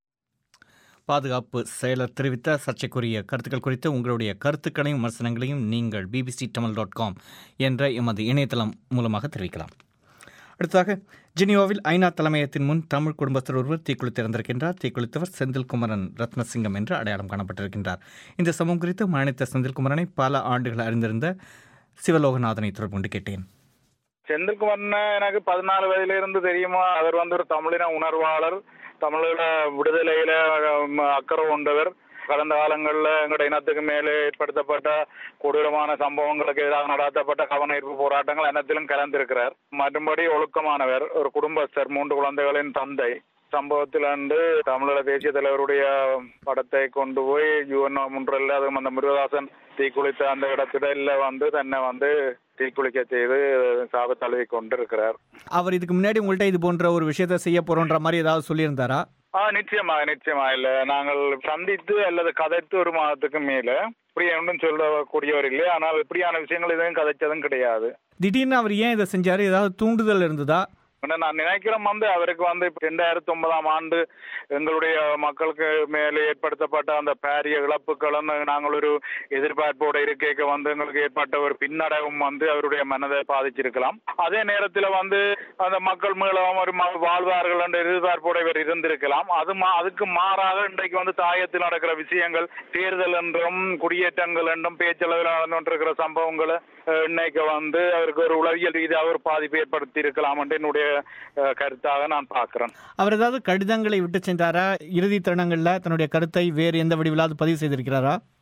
பாதுகாப்பு செயலர் தெரிவித்த சர்ச்சைக்குரிய கருத்துக்கள் குறித்து உங்களுடைய கருத்துக்களையும் விமர்சனங்களையும் நீங்கள் பிபிசி தமிழ் டாட் காம் என்ற எமது இணையதளம் மூலமாக தெரிவிக்கலாம் அடுத்ததாக ஜெனிவாவில் ஐநா தலைமையகத்தின் முன் தமிழ் குடும்பஸ்தர் ஒருவர் தீக்குளித்து இறந்திருக்கின்றார் தீக்குளித்தவர் செந்தில்குமரன் ரத்னசிங்கம் என்று அடையாளம் காணப்பட்டிருக்கின்றார் இந்த சம்பவம் குறித்து மரணித்த செந்தில்குமரனை பல ஆண்டுகள் அறிந்திருந்த சிவலோகநாதனை தொடர்பு கொண்டு கேட்டேன் செந்தில்குமார்னா எனக்கு பதினாலு வயதுல இருந்து தெரியுமா அவர் வந்து ஒரு தமிழின உணர்வாளர் தமிழீழ விடுதலையில ம், அக்கறை கொண்டவர் கடந்த காலங்களில் எங்களோட இனத்துக்கு மேலே ஏற்படுத்தப்பட்ட கொடூரமான சம்பவங்களுக்கு எதிராக நடத்தப்பட்ட கவன ஈர்ப்பு போராட்டங்கள் அனைத்திலும் கலந்திருக்கிறார் மற்றும்படி ஒழுக்கமானவர் ஒரு குடும்பஸ்தர் மூன்று குழந்தைகளின் தந்தை சம்பவத்தில் வந்து தமிழக தேசிய தலைவருடைய படத்தை கொண்டு போய் யுஎன் முன்றில் அதுவும் அந்த முருகதாசன் தீக்குளித்த அந்த இடத்துல வந்து தன்னை வந்து தீக்குளிக்க செய்து சாப தழுவி கொண்டு இருக்கிறார் அவர் இதுக்கு முன்னாடி உங்கள்கிட்ட இது போன்ற ஒரு விஷயத்தை செய்ய போறோன்ற மாதிரி ஏதாவது சொல்லியிருந்தாரா ஆ நிச்சயமா நிச்சயமா இல்ல நாங்கள் சந்தித்து அல்லது கதைத்து ஒரு மாதத்துக்கு மேல இப்படி ஒன்றும் சொல்லக்கூடியவர் இல்லை ஆனால் இப்படியான விஷயங்கள் எதுவும் கதைச்சதும் கிடையாது திடீர்னு அவர் ஏன் இதை செஞ்சாரு ஏதாவது தூண்டுதல் இருந்ததா ஆனா நான் நினைக்கிறேன் வந்து அவருக்கு வந்து இப்ப ரெண்டாயிரத்தி ஒன்பதாம் ஆண்டு எங்களுடைய மக்களுக்கு மேலே ஏற்படுத்தப்பட்ட அந்த பாரிய இழப்புகளும் நாங்கள் ஒரு எதிர்பார்ப்போட இருக்கைக்கு வந்து எங்களுக்கு ஏற்பட்ட ஒரு பின்னடைவும் வந்து அவருடைய மனதை பாதிச்சிருக்கலாம் அதே நேரத்தில் வந்து அந்த மக்கள் மீளவும் ஒரு ம- வாழ்வார்கள் என்ற எதிர்பார்ப்போட இவர் இருந்திருக்கலாம் அது மா அதுக்கு மாறாக இன்றைக்கு வந்து தாயத்தில் நடக்கிற விஷயங்கள் தேர்தல் என்றும் குடியேற்றங்கள் என்றும் பேச்சளவில் நடந்து கொண்டிருக்கிற சம்பவங்களை அஹ், இன்னைக்கு வந்து அவருக்கு ஒரு உளவியல் ரீதியாக ஒரு பாதிப்பு ஏற்படுத்தி இருக்கலாம் என்று என்னுடைய அஹ், கருத்தாக நான் பார்க்கிறேன் அவர் ஏதாவது கடிதங்களை விட்டு சென்றாரா இறுதி தருணங்களில் தன்னுடைய கருத்தை வேறு எந்த வடிவிலாவது பதிவு செய்திருக்கிறாரா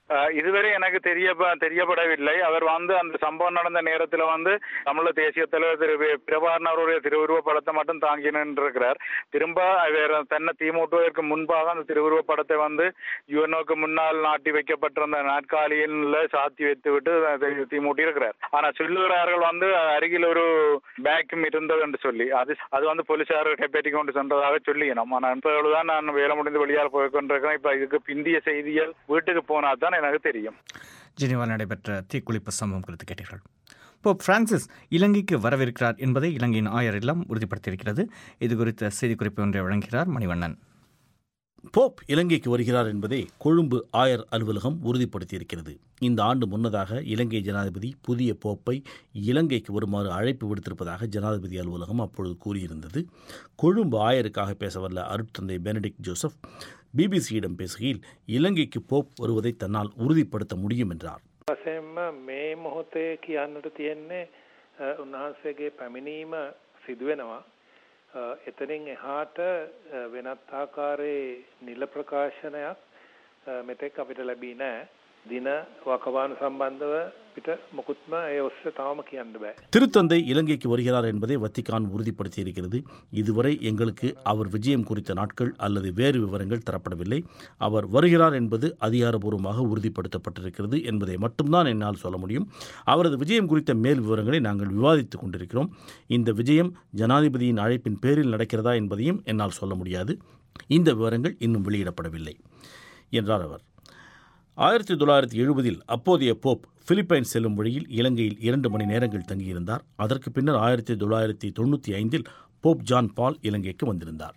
அஹ், இதுவரை எனக்கு தெரிய தெரியப்படவில்லை அவர் வந்து அந்த சம்பவம் நடந்த நேரத்துல வந்து தமிழ் தேசிய தலைவர் திரு வி- பிரபாகரன் அவருடைய திருவுருவ படத்தை மட்டும் தாங்கி நின்றிருக்கிறார் திரும்ப அவர் தன்னை தீமூட்டுவதற்கு முன்பாக அந்த திருவுருவ படத்தை வந்து யுஎன்ஓக்கு முன்னால் நாட்டி வைக்கப்பட்டிருந்த நாட்காலியில சாத்தி வைத்து விட்டு அதை தீமூட்டி இருக்கிறார் ஆனா சொல்லுகிறார்கள் வந்து அருகில் ஒரு பேக்கும் இருந்தது என்று சொல்லி அது அது வந்து போலீசார் கைப்பற்றி கொண்டு சென்றதாக சொல்லிக்கணும் ஆனா இப்பொழுதுதான் நான் வேலை முடிந்து வெளியால் போய் கொண்டிருக்கிறேன் இப்ப இதுக்கு பிந்திய செய்திகள் வீட்டுக்கு போனா தான் எனக்கு தெரியும் ஜெனீவா நடைபெற்ற தீக்குளிப்பு சம்பவம் குறித்து கேட்டீர்கள் போப் பிரான்சிஸ் இலங்கைக்கு வரவிருக்கிறார் என்பதை இலங்கையின் ஆயர் இல்லம் உறுதிப்படுத்தியிருக்கிறது இது குறித்த செய்திக்குறிப்பு ஒன்றை வழங்குகிறார் மணிவண்ணன் போப் இலங்கைக்கு வருகிறார் என்பதை கொழும்பு ஆயர் அலுவலகம் உறுதிப்படுத்தியிருக்கிறது இந்த ஆண்டு முன்னதாக இலங்கை ஜனாதிபதி புதிய போப்பை இலங்கைக்கு வருமாறு அழைப்பு விடுத்திருப்பதாக ஜனாதிபதி அலுவலகம் அப்பொழுது கூறியிருந்தது கொழும்பு ஆயருக்காக பேச வல்ல அருட்தந்தை பெனடிக் ஜோசப் பிபிசியிடம் பேசுகையில் இலங்கைக்கு போப் வருவதை தன்னால் உறுதிப்படுத்த முடியும் என்றார் වශයෙන්ම මේ මොහොතේ කියන්නට තියෙන්නේ අ, උන්වහන්සේගේ පැමිණීම සිදුවෙනවා. අ, එතනින් එහාට අ, වෙනත් ආකාරයේ නිල ප්‍රකාශනයක් අ, මෙතෙක් අපිට ලැබී නෑ. දින වකවානු සම්බන්ධව පිට මොකුත්ම ඒ ඔස්සේ තවම කියන්න බෑ. திருத்தந்தை இலங்கைக்கு வருகிறார் என்பதை வத்திக்கான் உறுதிப்படுத்தியிருக்கிறது இதுவரை எங்களுக்கு அவர் விஜயம் குறித்த நாட்கள் அல்லது வேறு விவரங்கள் தரப்படவில்லை அவர் வருகிறார் என்பது அதிகாரபூர்வமாக உறுதிப்படுத்தப்பட்டிருக்கிறது என்பதை மட்டும்தான் என்னால் சொல்ல முடியும் அவரது விஜயம் குறித்த மேல் விவரங்களை நாங்கள் விவாதித்துக் கொண்டிருக்கிறோம் இந்த விஜயம் ஜனாதிபதியின் அழைப்பின் பேரில் நடக்கிறதா என்பதையும் என்னால் சொல்ல முடியாது இந்த விவரங்கள் இன்னும் வெளியிடப்படவில்லை என்றார் அவர் ஆயிரத்தி தொள்ளாயிரத்தி எழுபதில் அப்போதைய போப் பிலிப்பைன்ஸ் செல்லும் வழியில் இலங்கையில் இரண்டு மணி நேரங்கள் தங்கியிருந்தார் அதற்கு பின்னர் ஆயிரத்தி தொள்ளாயிரத்தி தொண்ணூற்றி ஐந்தில் போப் ஜான் பால் இலங்கைக்கு வந்திருந்தார்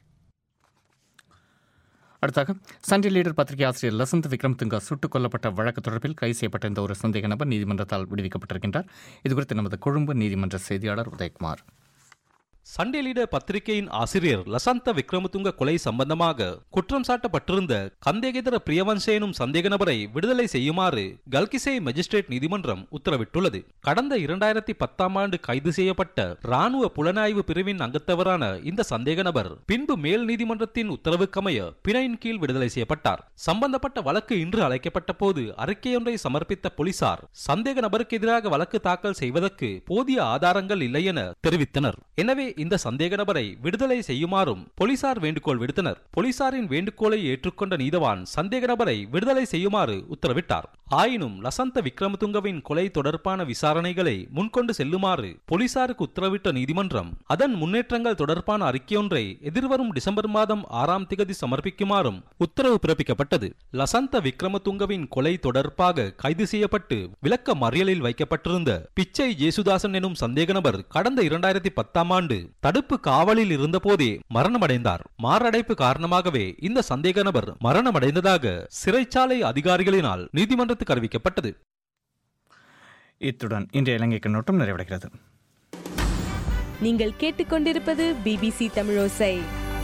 அடுத்தாக சண்டே லீடர் பத்திரிகை ஆசிரியர் லசந்த் விக்ரம் துங்கா சுட்டுக் கொல்லப்பட்ட வழக்கு தொடர்பில் கைது செய்யப்பட்ட இந்த ஒரு சந்தேக நபர் நீதிமன்றத்தால் விடுவிக்கப்பட்டிருக்கின்றார் இதுகுறித்து நமது கொழும்பு நீதிமன்ற செய்தியாளர் உதயகுமார் சண்டே லீடர் பத்திரிகையின் ஆசிரியர் லசந்த விக்ரமதுங்க கொலை சம்பந்தமாக குற்றம் சாட்டப்பட்டிருந்த கந்தேகேதர பிரியவன்ச எனும் சந்தேக நபரை விடுதலை செய்யுமாறு கல்கிசே மஜிஸ்ட்ரேட் நீதிமன்றம் உத்தரவிட்டுள்ளது கடந்த இரண்டாயிரத்தி பத்தாம் ஆண்டு கைது செய்யப்பட்ட ராணுவ புலனாய்வு பிரிவின் அங்கத்தவரான இந்த சந்தேக நபர் பின்பு மேல் நீதிமன்றத்தின் உத்தரவுக்கமைய பிணையின் கீழ் விடுதலை செய்யப்பட்டார் சம்பந்தப்பட்ட வழக்கு இன்று அழைக்கப்பட்ட போது அறிக்கையொன்றை சமர்ப்பித்த போலீசார் சந்தேக நபருக்கு எதிராக வழக்கு தாக்கல் செய்வதற்கு போதிய ஆதாரங்கள் இல்லை என தெரிவித்தனர் எனவே இந்த சந்தேக நபரை விடுதலை செய்யுமாறும் போலீசார் வேண்டுகோள் விடுத்தனர் போலீசாரின் வேண்டுகோளை ஏற்றுக்கொண்ட நீதவான் சந்தேக நபரை விடுதலை செய்யுமாறு உத்தரவிட்டார் ஆயினும் லசந்த விக்ரமதுங்கவின் கொலை தொடர்பான விசாரணைகளை முன்கொண்டு செல்லுமாறு போலீசாருக்கு உத்தரவிட்ட நீதிமன்றம் அதன் முன்னேற்றங்கள் தொடர்பான அறிக்கையொன்றை எதிர்வரும் டிசம்பர் மாதம் ஆறாம் திகதி சமர்ப்பிக்குமாறும் உத்தரவு பிறப்பிக்கப்பட்டது லசந்த விக்ரமதுங்கவின் கொலை தொடர்பாக கைது செய்யப்பட்டு விளக்க மறியலில் வைக்கப்பட்டிருந்த பிச்சை ஜேசுதாசன் எனும் சந்தேக நபர் கடந்த இரண்டாயிரத்தி பத்தாம் ஆண்டு தடுப்பு காவலில் இருந்தபோதே மரணமடைந்தார் மாரடைப்பு காரணமாகவே இந்த சந்தேக நபர் மரணமடைந்ததாக சிறைச்சாலை அதிகாரிகளினால் நீதிமன்றத்துக்கு அறிவிக்கப்பட்டது இத்துடன் இன்றைய இலங்கை கண்ணோட்டம் நிறைவடைகிறது நீங்கள் கேட்டுக்கொண்டிருப்பது பிபிசி தமிழோசை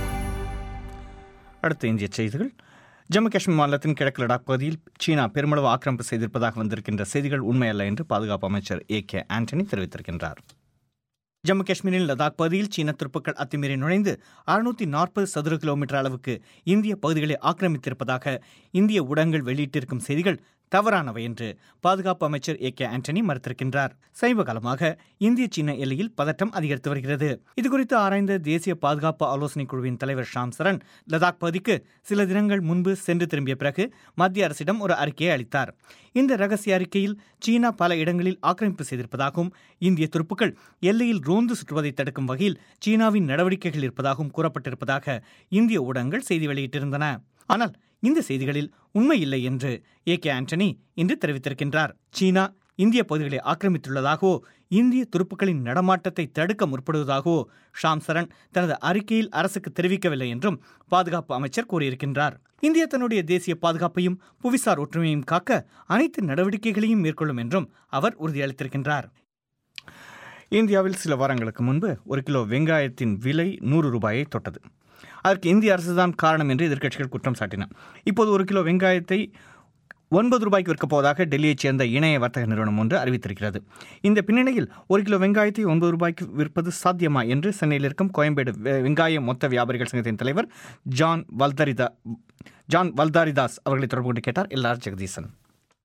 அடுத்த இந்திய செய்திகள் ஜம்மு காஷ்மீர் மாநிலத்தின் கிழக்கு லடாக் பகுதியில் சீனா பெருமளவு ஆக்கிரமிப்பு செய்திருப்பதாக வந்திருக்கின்ற செய்திகள் உண்மையல்ல என்று பாதுகாப்பு அமைச்சர் ஏ கே ஆண்டனி தெரிவித்திருக்கின்றார் ஜம்மு காஷ்மீரின் லடாக் பகுதியில் சீன துருப்புக்கள் அத்துமீறி நுழைந்து அறுநூத்தி நாற்பது சதுர கிலோமீட்டர் அளவுக்கு இந்திய பகுதிகளை ஆக்கிரமித்திருப்பதாக இந்திய ஊடகங்கள் வெளியிட்டிருக்கும் செய்திகள் தவறானவை என்று பாதுகாப்பு அமைச்சர் ஏ கே ஆண்டனி மறுத்திருக்கின்றார் சமீப காலமாக இந்திய சீன எல்லையில் பதட்டம் அதிகரித்து வருகிறது இதுகுறித்து ஆராய்ந்த தேசிய பாதுகாப்பு ஆலோசனைக் குழுவின் தலைவர் ஷாம் சரண் லடாக் பகுதிக்கு சில தினங்கள் முன்பு சென்று திரும்பிய பிறகு மத்திய அரசிடம் ஒரு அறிக்கையை அளித்தார் இந்த ரகசிய அறிக்கையில் சீனா பல இடங்களில் ஆக்கிரமிப்பு செய்திருப்பதாகவும் இந்திய துருப்புக்கள் எல்லையில் ரோந்து சுற்றுவதை தடுக்கும் வகையில் சீனாவின் நடவடிக்கைகள் இருப்பதாகவும் கூறப்பட்டிருப்பதாக இந்திய ஊடகங்கள் செய்தி வெளியிட்டிருந்தன ஆனால் இந்த செய்திகளில் உண்மை இல்லை என்று ஏ கே ஆண்டனி இன்று தெரிவித்திருக்கின்றார் சீனா இந்திய பகுதிகளை ஆக்கிரமித்துள்ளதாகவோ இந்திய துருப்புக்களின் நடமாட்டத்தை தடுக்க முற்படுவதாகவோ ஷாம் சரண் தனது அறிக்கையில் அரசுக்கு தெரிவிக்கவில்லை என்றும் பாதுகாப்பு அமைச்சர் கூறியிருக்கின்றார் இந்தியா தன்னுடைய தேசிய பாதுகாப்பையும் புவிசார் ஒற்றுமையையும் காக்க அனைத்து நடவடிக்கைகளையும் மேற்கொள்ளும் என்றும் அவர் உறுதியளித்திருக்கின்றார் இந்தியாவில் சில வாரங்களுக்கு முன்பு ஒரு கிலோ வெங்காயத்தின் விலை நூறு ரூபாயை தொட்டது அதற்கு இந்திய அரசுதான் காரணம் என்று எதிர்க்கட்சிகள் குற்றம் சாட்டின இப்போது ஒரு கிலோ வெங்காயத்தை ஒன்பது ரூபாய்க்கு விற்கப் போவதாக டெல்லியைச் சேர்ந்த இணைய வர்த்தக நிறுவனம் ஒன்று அறிவித்திருக்கிறது இந்த பின்னணியில் ஒரு கிலோ வெங்காயத்தை ஒன்பது ரூபாய்க்கு விற்பது சாத்தியமா என்று சென்னையில் இருக்கும் கோயம்பேடு வெ- வெங்காய மொத்த வியாபாரிகள் சங்கத்தின் தலைவர் ஜான் வல்தரிதா ஜான் வல்தாரிதாஸ் அவர்களை தொடர்பு கொண்டு கேட்டார் எல்ஆர் ஜெகதீசன்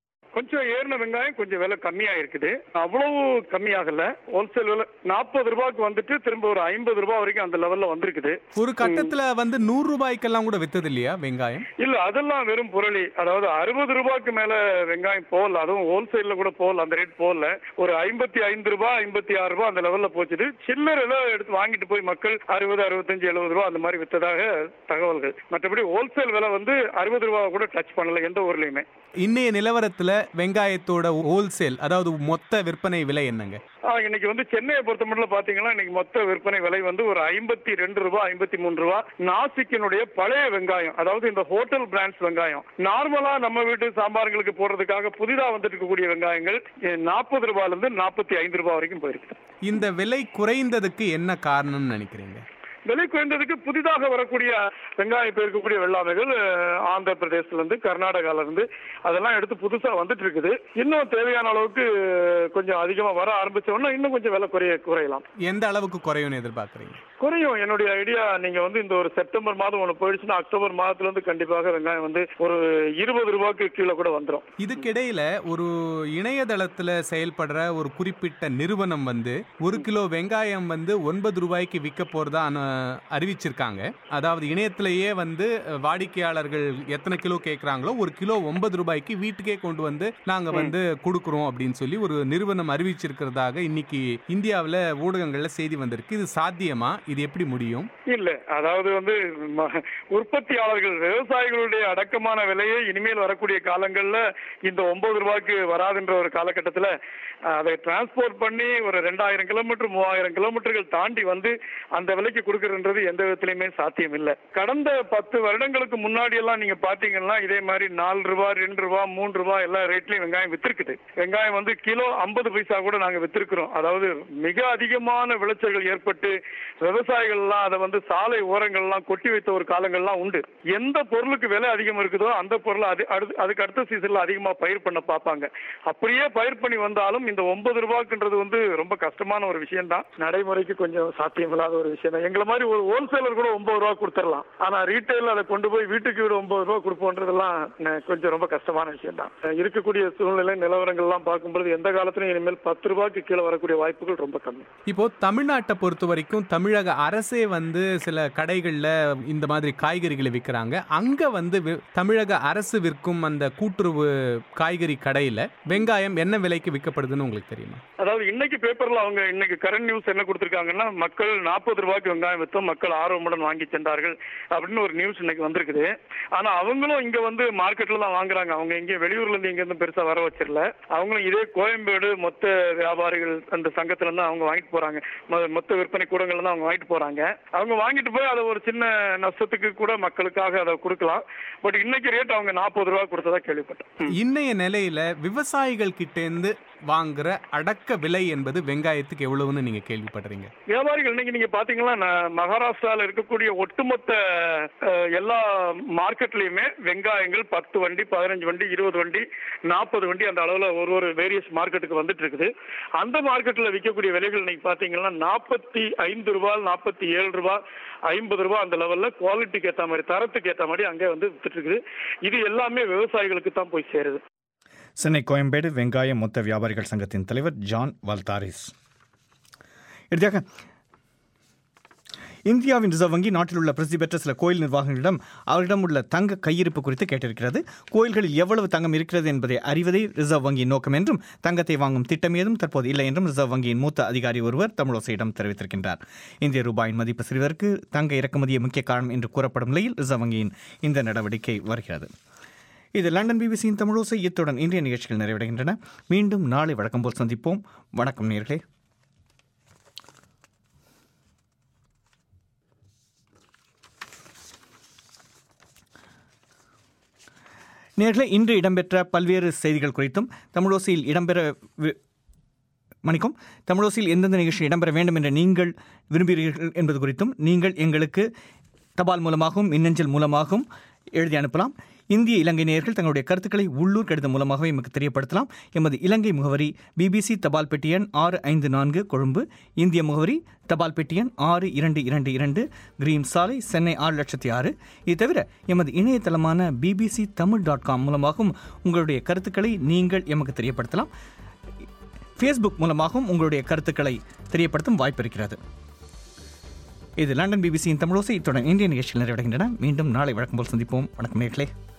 கொஞ்சம் ஏறின வெங்காயம் கொஞ்சம் விலை கம்மியா இருக்குது அவ்வளவு கம்மியாகல ஹோல்சேல் விலை நாற்பது ரூபாய்க்கு வந்துட்டு திரும்ப ஒரு ஐம்பது ரூபாய் வரைக்கும் அந்த லெவல்ல வந்திருக்குது ஒரு கட்டத்துல வந்து நூறு ரூபாய்க்கெல்லாம் கூட வித்தது இல்லையா வெங்காயம் இல்ல அதெல்லாம் வெறும் புரளி அதாவது அறுபது ரூபாய்க்கு மேல வெங்காயம் போகல அதுவும் ஹோல்சேல்ல கூட போகல அந்த ரேட் போகல ஒரு ஐம்பத்தி ஐந்து ரூபாய் ஐம்பத்தி ஆறு ரூபாய் அந்த லெவல்ல போச்சுது சில்லறையில எடுத்து வாங்கிட்டு போய் மக்கள் அறுபது அறுபத்தஞ்சு எழுபது ரூபாய் அந்த மாதிரி வித்ததாக தகவல்கள் மற்றபடி ஹோல்சேல் விலை வந்து அறுபது ரூபாய் கூட டச் பண்ணல எந்த ஊர்லயுமே இன்னைய நிலவரத்துல வெங்காயத்தோட ஹோல்சேல் அதாவது மொத்த விற்பனை விலை என்னங்க ஆ, இன்னைக்கு வந்து சென்னையை பொறுத்த மட்டும் பாத்தீங்கன்னா இன்னைக்கு மொத்த விற்பனை விலை வந்து ஒரு ஐம்பத்தி ரெண்டு ரூபாய் ஐம்பத்தி மூணு ரூபாய் நாசிக்கினுடைய பழைய வெங்காயம் அதாவது இந்த ஹோட்டல் பிராண்ட்ஸ் வெங்காயம் நார்மலா நம்ம வீட்டு சாம்பார்களுக்கு போடுறதுக்காக புதிதா வந்துட்டு இருக்கக்கூடிய வெங்காயங்கள் நாற்பது ரூபாயில இருந்து நாற்பத்தி ஐந்து ரூபாய் வரைக்கும் போயிருக்கு இந்த விலை குறைந்ததுக்கு என்ன காரணம்னு நினைக்கிறீங்க விலை குறைந்ததுக்கு புதிதாக வரக்கூடிய வெங்காயம் இப்போ இருக்கக்கூடிய வெள்ளாமைகள் அஹ், ஆந்திர பிரதேசத்துல இருந்து கர்நாடகால இருந்து அதெல்லாம் எடுத்து புதுசா வந்துட்டு இருக்குது இன்னும் தேவையான அளவுக்கு கொஞ்சம் அதிகமா வர ஆரம்பிச்ச உடனே இன்னும் கொஞ்சம் விலை குறைய குறையலாம் எந்த அளவுக்கு குறையும்னு எதிர்பார்க்குறீங்க குறையும் என்னுடைய ஐடியா நீங்க வந்து இந்த ஒரு செப்டம்பர் மாதம் ஒன்று போயிடுச்சுன்னா அக்டோபர் மாதத்துல இருந்து கண்டிப்பாக வெங்காயம் வந்து ஒரு இருபது ரூபாய்க்கு கீழே கூட வந்துடும் இதுக்கிடையில ஒரு இணையதளத்துல செயல்படுற ஒரு குறிப்பிட்ட நிறுவனம் வந்து ஒரு கிலோ வெங்காயம் வந்து ஒன்பது ரூபாய்க்கு விற்க போறதா அனு- அறிவிச்சிருக்காங்க அதாவது இணையத்திலேயே வந்து அஹ், வாடிக்கையாளர்கள் எத்தனை கிலோ கேட்குறாங்களோ ஒரு கிலோ ஒன்பது ரூபாய்க்கு வீட்டுக்கே கொண்டு வந்து நாங்க வந்து கொடுக்குறோம் அப்படின்னு சொல்லி ஒரு நிறுவனம் அறிவிச்சிருக்கிறதாக இன்னைக்கு இந்தியாவில் ஊடகங்கள்ல செய்தி வந்திருக்கு இது சாத்தியமா இது எப்படி முடியும் இல்ல அதாவது வந்து ம- உற்பத்தியாளர்கள் விவசாயிகளுடைய அடக்கமான விலையை இனிமேல் வரக்கூடிய காலங்கள்ல இந்த ஒன்பது ரூபாய்க்கு வராதுன்ற ஒரு காலகட்டத்துல அஹ், அதை டிரான்ஸ்போர்ட் பண்ணி ஒரு ரெண்டாயிரம் கிலோமீட்டர் மூவாயிரம் கிலோமீட்டர்கள் தாண்டி வந்து அந்த விலைக்கு கொடுக்கறதுன்றது எந்த விதத்திலையுமே சாத்தியம் இல்ல கடந்த பத்து வருடங்களுக்கு முன்னாடி எல்லாம் நீங்க பாத்தீங்கன்னா இதே மாதிரி நாலு ரூபாய் ரெண்டு ரூபாய் மூணு ரூபாய் எல்லா ரேட்லயும் வெங்காயம் வித்திருக்குது வெங்காயம் வந்து கிலோ ஐம்பது பைசா கூட நாங்க வித்திருக்கிறோம் அதாவது மிக அதிகமான விளைச்சல்கள் ஏற்பட்டு விவசாயிகள் எல்லாம் அதை வந்து சாலை ஓரங்கள்லாம் கொட்டி வைத்த ஒரு காலங்கள்லாம் உண்டு எந்த பொருளுக்கு விலை அதிகம் இருக்குதோ அந்த பொருளை அது அடுத்து- அதுக்கு அடுத்த சீசன்ல அதிகமா பயிர் பண்ண பார்ப்பாங்க அப்படியே பயிர் பண்ணி வந்தாலும் இந்த ஒன்பது ரூபாய்க்குன்றது வந்து ரொம்ப கஷ்டமான ஒரு விஷயம் தான் நடைமுறைக்கு கொஞ்சம் சாத்தியமில்லாத ஒரு விஷயம் தான் எங்களை மாதிரி ஒரு ஹோல்சேலர் கூட ஒன்பது ரூபா கொடுத்துடலாம் ஆனா ரீட்டைல் அதை கொண்டு போய் வீட்டுக்கு விட ஒன்பது ரூபா கொடுப்போன்றதெல்லாம் ந- கொஞ்சம் ரொம்ப கஷ்டமான விஷயம் தான் இருக்கக்கூடிய சூழ்நிலை நிலவரங்கள்லாம் பார்க்கும்போது எந்த காலத்திலும் இனிமேல் பத்து ரூபாய்க்கு கீழே வரக்கூடிய வாய்ப்புகள் ரொம்ப கம்மி இப்போ தமிழ்நாட்டை பொறுத்த வரைக்கும் தமிழக அரசே வந்து சில கடைகளில் இந்த மாதிரி காய்கறிகளை விற்கிறாங்க அங்கே வந்து வி- தமிழக அரசு விற்கும் அந்த கூட்டுறவு காய்கறி கடையில் வெங்காயம் என்ன விலைக்கு விற்கப்படுதுன்னு உங்களுக்கு தெரியுமா அதாவது இன்னைக்கு பேப்பர்ல அவங்க இன்னைக்கு கரண்ட் நியூஸ் என்ன கொடுத்திருக்காங்கன்னா மக்கள் நாற்பது ரூபாய்க்கு வெங்காயம் வித்தோம் மக்கள் ஆர்வமுடன் வாங்கி சென்றார்கள் அப்படின்னு ஒரு நியூஸ் இன்னைக்கு வந்திருக்குது ஆனா அவங்களும் இங்க வந்து மார்க்கெட்ல தான் வாங்குறாங்க அவங்க எங்கேயும் வெளியூர்ல இருந்து இங்க இருந்து பெருசா வர வச்சிடல அவங்களும் இதே கோயம்பேடு மொத்த வியாபாரிகள் அந்த சங்கத்துல இருந்து அவங்க வாங்கிட்டு போறாங்க மொ- மொத்த விற்பனை கூடங்கள்ல தான் அவங்க வாங்கிட்டு போறாங்க அவங்க வாங்கிட்டு போய் அதை ஒரு சின்ன நஷ்டத்துக்கு கூட மக்களுக்காக அதை கொடுக்கலாம் பட் இன்னைக்கு ரேட் அவங்க நாற்பது ரூபாய் கொடுத்ததா கேள்விப்பட்டேன் இன்னைய நிலையில விவசாயிகள் கிட்டேருந்து வாங்குற அடக்க விலை என்பது வெங்காயத்துக்கு எவ்வளவுன்னு நீங்க கேள்விப்படுறீங்க வியாபாரிகள் இன்னைக்கு நீங்க பாத்தீங்கன்னா ந- மகாராஷ்டிரால இருக்கக்கூடிய ஒட்டுமொத்த அஹ், எல்லா மார்க்கெட்லயுமே வெங்காயங்கள் பத்து வண்டி பதினஞ்சு வண்டி இருபது வண்டி நாற்பது வண்டி அந்த அளவுல ஒரு ஒரு வேரியஸ் மார்க்கெட்டுக்கு வந்துட்டு இருக்குது அந்த மார்க்கெட்ல விற்கக்கூடிய விலைகள் இன்னைக்கு பாத்தீங்கன்னா நாற்பத்தி ஐந்து ரூபாய் நாற்பத்தி ஏழு ரூபாய் ஐம்பது ரூபாய் அந்த லெவல்ல குவாலிட்டிக்கு ஏத்த மாதிரி தரத்துக்கு ஏத்த மாதிரி அங்கே வந்து வித்துட்டு இருக்குது இது எல்லாமே விவசாயிகளுக்கு தான் போய் சேருது சென்னை கோயம்பேடு வெங்காய மொத்த வியாபாரிகள் சங்கத்தின் தலைவர் ஜான் வால்தாரிஸ் இறுதியாக இந்தியாவின் ரிசர்வ் வங்கி நாட்டில் உள்ள பிரசித்தி பெற்ற சில கோயில் நிர்வாகங்களிடம் அவரிடம் உள்ள தங்க கையிருப்பு குறித்து கேட்டிருக்கிறது கோயில்களில் எவ்வளவு தங்கம் இருக்கிறது என்பதை அறிவதே ரிசர்வ் வங்கியின் நோக்கம் என்றும் தங்கத்தை வாங்கும் திட்டம் ஏதும் தற்போது இல்லை என்றும் ரிசர்வ் வங்கியின் மூத்த அதிகாரி ஒருவர் தமிழோசையிடம் தெரிவித்திருக்கின்றார் இந்திய ரூபாயின் மதிப்பு சிறுவருக்கு தங்க இறக்குமதியே முக்கிய காரணம் என்று கூறப்படும் நிலையில் ரிசர்வ் வங்கியின் இந்த நடவடிக்கை வருகிறது இது லண்டன் பிபிசியின் தமிழோசை இத்துடன் இன்றைய நிகழ்ச்சிகள் நிறைவடைகின்றன மீண்டும் நாளை வழக்கம் போல் சந்திப்போம் வணக்கம் நேர்களே நேர்களே இன்று இடம்பெற்ற பல்வேறு செய்திகள் குறித்தும் தமிழோசையில் இடம்பெற வி- மன்னிக்கும் தமிழோசையில் எந்தெந்த நிகழ்ச்சி இடம்பெற வேண்டும் என்று நீங்கள் விரும்புகிறீர்கள் என்பது குறித்தும் நீங்கள் எங்களுக்கு தபால் மூலமாகவும் மின்னஞ்சல் மூலமாகவும் எழுதி அனுப்பலாம் இந்திய இலங்கை நேயர்கள் தங்களுடைய கருத்துக்களை உள்ளூர் கடிதம் மூலமாகவே எமக்கு தெரியப்படுத்தலாம் எமது இலங்கை முகவரி பிபிசி தபால் பெட்டி எண் ஆறு ஐந்து நான்கு கொழும்பு இந்திய முகவரி தபால் பெட்டி எண் ஆறு இரண்டு இரண்டு இரண்டு கிரீம் சாலை சென்னை ஆறு லட்சத்தி ஆறு இது தவிர எமது இணையதளமான பிபிசி தமிழ் டாட் காம் மூலமாகவும் உங்களுடைய கருத்துக்களை நீங்கள் எமக்கு தெரியப்படுத்தலாம் ஃபேஸ்புக் மூலமாகவும் உங்களுடைய கருத்துக்களை தெரியப்படுத்தும் வாய்ப்பு இருக்கிறது இது லண்டன் பிபிசியின் தமிழோசை இத்துடன் இந்திய நிகழ்ச்சியில் நிறைவடைகின்றன மீண்டும் நாளை வழக்கம் போல் சந்திப்போம் வணக்கம் நேர்களே